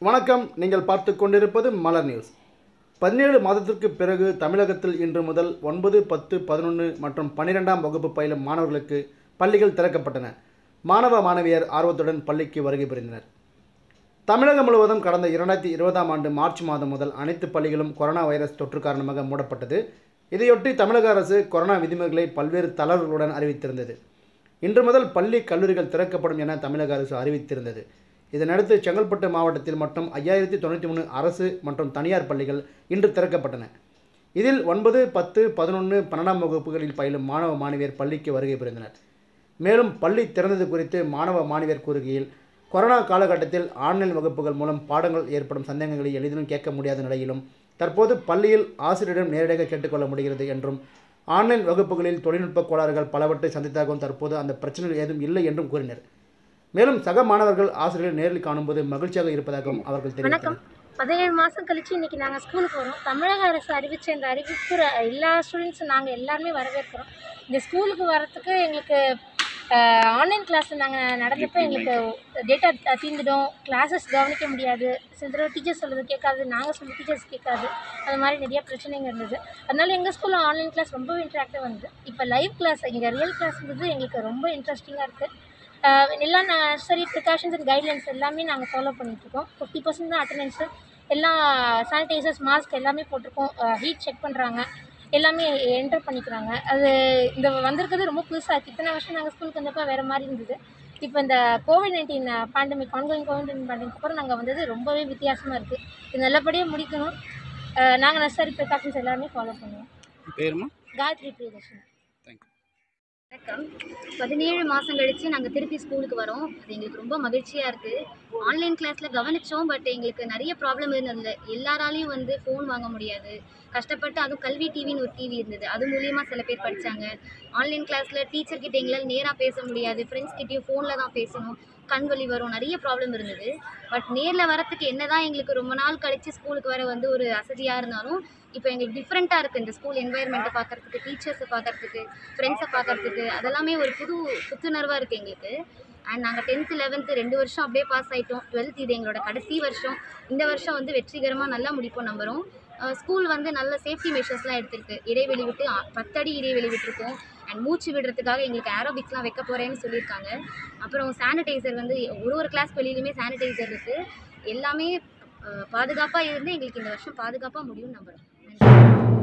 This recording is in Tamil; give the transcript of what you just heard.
வணக்கம் நீங்கள் பார்த்து கொண்டிருப்பது மலர் நியூஸ் பதினேழு மாதத்திற்கு பிறகு தமிழகத்தில் இன்று முதல் ஒன்பது பத்து பதினொன்று மற்றும் பன்னிரெண்டாம் வகுப்பு பயிலும் மாணவர்களுக்கு பள்ளிகள் திறக்கப்பட்டன மாணவ மாணவியர் ஆர்வத்துடன் பள்ளிக்கு வருகை புரிந்தனர் தமிழகம் முழுவதும் கடந்த இரண்டாயிரத்தி இருபதாம் ஆண்டு மார்ச் மாதம் முதல் அனைத்து பள்ளிகளும் கொரோனா வைரஸ் தொற்று காரணமாக மூடப்பட்டது இதையொட்டி தமிழக அரசு கொரோனா விதிமுறைகளை பல்வேறு தளர்வுகளுடன் அறிவித்திருந்தது இன்று முதல் பள்ளி கல்லூரிகள் திறக்கப்படும் என தமிழக அரசு அறிவித்திருந்தது இதனடுத்து செங்கல்பட்டு மாவட்டத்தில் மட்டும் ஐயாயிரத்தி தொண்ணூற்றி மூணு அரசு மற்றும் தனியார் பள்ளிகள் இன்று திறக்கப்பட்டன இதில் ஒன்பது பத்து பதினொன்று பன்னெண்டாம் வகுப்புகளில் பயிலும் மாணவ மாணவியர் பள்ளிக்கு வருகை புரிந்தனர் மேலும் பள்ளி திறந்தது குறித்து மாணவ மாணவியர் கூறுகையில் கொரோனா காலகட்டத்தில் ஆன்லைன் வகுப்புகள் மூலம் பாடங்கள் ஏற்படும் சந்தேகங்களை எளிதிலும் கேட்க முடியாத நிலையிலும் தற்போது பள்ளியில் ஆசிரியரிடம் நேரடியாக கேட்டுக்கொள்ள முடிகிறது என்றும் ஆன்லைன் வகுப்புகளில் தொழில்நுட்ப கோளாறுகள் பலவற்றை சந்தித்தாகவும் தற்போது அந்த பிரச்சனைகள் ஏதும் இல்லை என்றும் கூறினர் மேலும் சக மாணவர்கள் ஆசிரியர்கள் நேரில் காணும்போது மகிழ்ச்சியாக இருப்பதாகவும் அவர்கள் வணக்கம் தெரிவித்தனர் பதினேழு மாதம் கழிச்சு இன்னைக்கு நாங்கள் ஸ்கூலுக்கு வரோம் தமிழக அரசு அறிவித்த இந்த அறிவிப்பு எல்லா ஸ்டூடெண்ட்ஸும் நாங்கள் எல்லாருமே வரவேற்கிறோம் இந்த ஸ்கூலுக்கு வரத்துக்கு எங்களுக்கு ஆன்லைன் கிளாஸ் நாங்கள் நடந்தப்போ எங்களுக்கு டேட்டா தீர்ந்துடும் கிளாஸஸ் கவனிக்க முடியாது சில தடவை டீச்சர்ஸ் சொல்கிறது கேட்காது நாங்கள் சொல்ல டீச்சர்ஸ் கேட்காது அது மாதிரி நிறைய பிரச்சனைங்க இருந்தது அதனால எங்கள் ஸ்கூலில் ஆன்லைன் கிளாஸ் ரொம்ப இன்ட்ராக்டிவ் வந்தது இப்போ லைவ் கிளாஸ் இங்கே ரியல் கிளாஸ்ன்றது எங்களுக்கு ரொம்ப இன்ட்ரெஸ்டிங்காக இருக்குது எல்லா நர்சரி ப்ரிகாஷன்ஸ் அண்ட் கைட்லைன்ஸ் எல்லாமே நாங்கள் ஃபாலோ பண்ணிகிட்ருக்கோம் ஃபிஃப்டி பர்சன்ட் தான் அட்டண்டன்ஸு எல்லாம் சானிடைசர்ஸ் மாஸ்க் எல்லாமே போட்டிருக்கோம் ஹீட் செக் பண்ணுறாங்க எல்லாமே என்டர் பண்ணிக்கிறாங்க அது இந்த வந்திருக்கிறது ரொம்ப புதுசாக இருக்குது இத்தனை வருஷம் நாங்கள் ஸ்கூலுக்கு வந்தப்போ வேறு மாதிரி இருந்தது இப்போ இந்த COVID nineteen pandemic ongoing COVID nineteen pandemic அப்புறம் நாங்கள் வந்தது ரொம்பவே வித்தியாசமாக இருக்குது இது நல்லபடியாக முடிக்கணும் நாங்கள் நர்சரி ப்ரிகாஷன்ஸ் எல்லாமே ஃபாலோ பண்ணுவோம் பேருமா காயத்ரி பிரியதர்ஷன் தேங்க்யூ வணக்கம் பதினேழு மாதம் கழித்து நாங்கள் திருப்பி ஸ்கூலுக்கு வரோம் அது எங்களுக்கு ரொம்ப மகிழ்ச்சியாக இருக்குது ஆன்லைன் கிளாஸில் கவனித்தோம் பட் எங்களுக்கு நிறைய ப்ராப்ளம் இருந்ததில்ல எல்லாராலையும் வந்து ஃபோன் வாங்க முடியாது கஷ்டப்பட்டு அதுவும் கல்வி டிவின்னு ஒரு டிவி இருந்தது அது மூலியமாக சில பேர் படித்தாங்க ஆன்லைன் கிளாஸில் டீச்சர் கிட்ட எங்களால் நேராக பேச முடியாது ஃப்ரெண்ட்ஸ் கிட்டேயும் ஃபோனில் தான் பேசணும் கண் வலி வரும் நிறைய ப்ராப்ளம் இருந்தது பட் நேரில் வரத்துக்கு என்ன தான் எங்களுக்கு ரொம்ப நாள் கழித்து ஸ்கூலுக்கு வர வந்து ஒரு அசதியாக இருந்தாலும் இப்போ எங்களுக்கு டிஃப்ரெண்ட்டாக இருக்குது இந்த ஸ்கூல் என்வாயர்மெண்ட்டை பார்க்குறதுக்கு டீச்சர்ஸை பார்க்குறதுக்கு ஃப்ரெண்ட்ஸை பார்க்குறதுக்கு அதெல்லாமே ஒரு புது புத்துணர்வாக இருக்குது எங்களுக்கு அண்ட் நாங்கள் டென்த்து லெவன்த்து ரெண்டு வருஷம் அப்படியே பாஸ் ஆகிட்டோம் டுவெல்த் இது எங்களோட கடைசி வருஷம் இந்த வருஷம் வந்து வெற்றிகரமாக நல்லா முடிப்போம் நம்புகிறோம் ஸ்கூல் வந்து நல்ல சேஃப்டி மெஷர்ஸ்லாம் எடுத்திருக்கு இடைவெளி விட்டு அ, பத்தடி இடைவெளி விட்டுருக்கோம் அண்ட் மூச்சு விடுறதுக்காக எங்களுக்கு ஏரோபிக்ஸ்லாம் வைக்க போகிறேன்னு சொல்லியிருக்காங்க அப்புறம் சானிடைசர் வந்து ஒரு ஒரு கிளாஸ் வெளியிலுமே சானிடைசர் இருக்குது எல்லாமே பாதுகாப்பாக இருந்து எங்களுக்கு இந்த வருஷம் பாதுகாப்பாக முடியும்னு நம்புகிறோம் நன்றி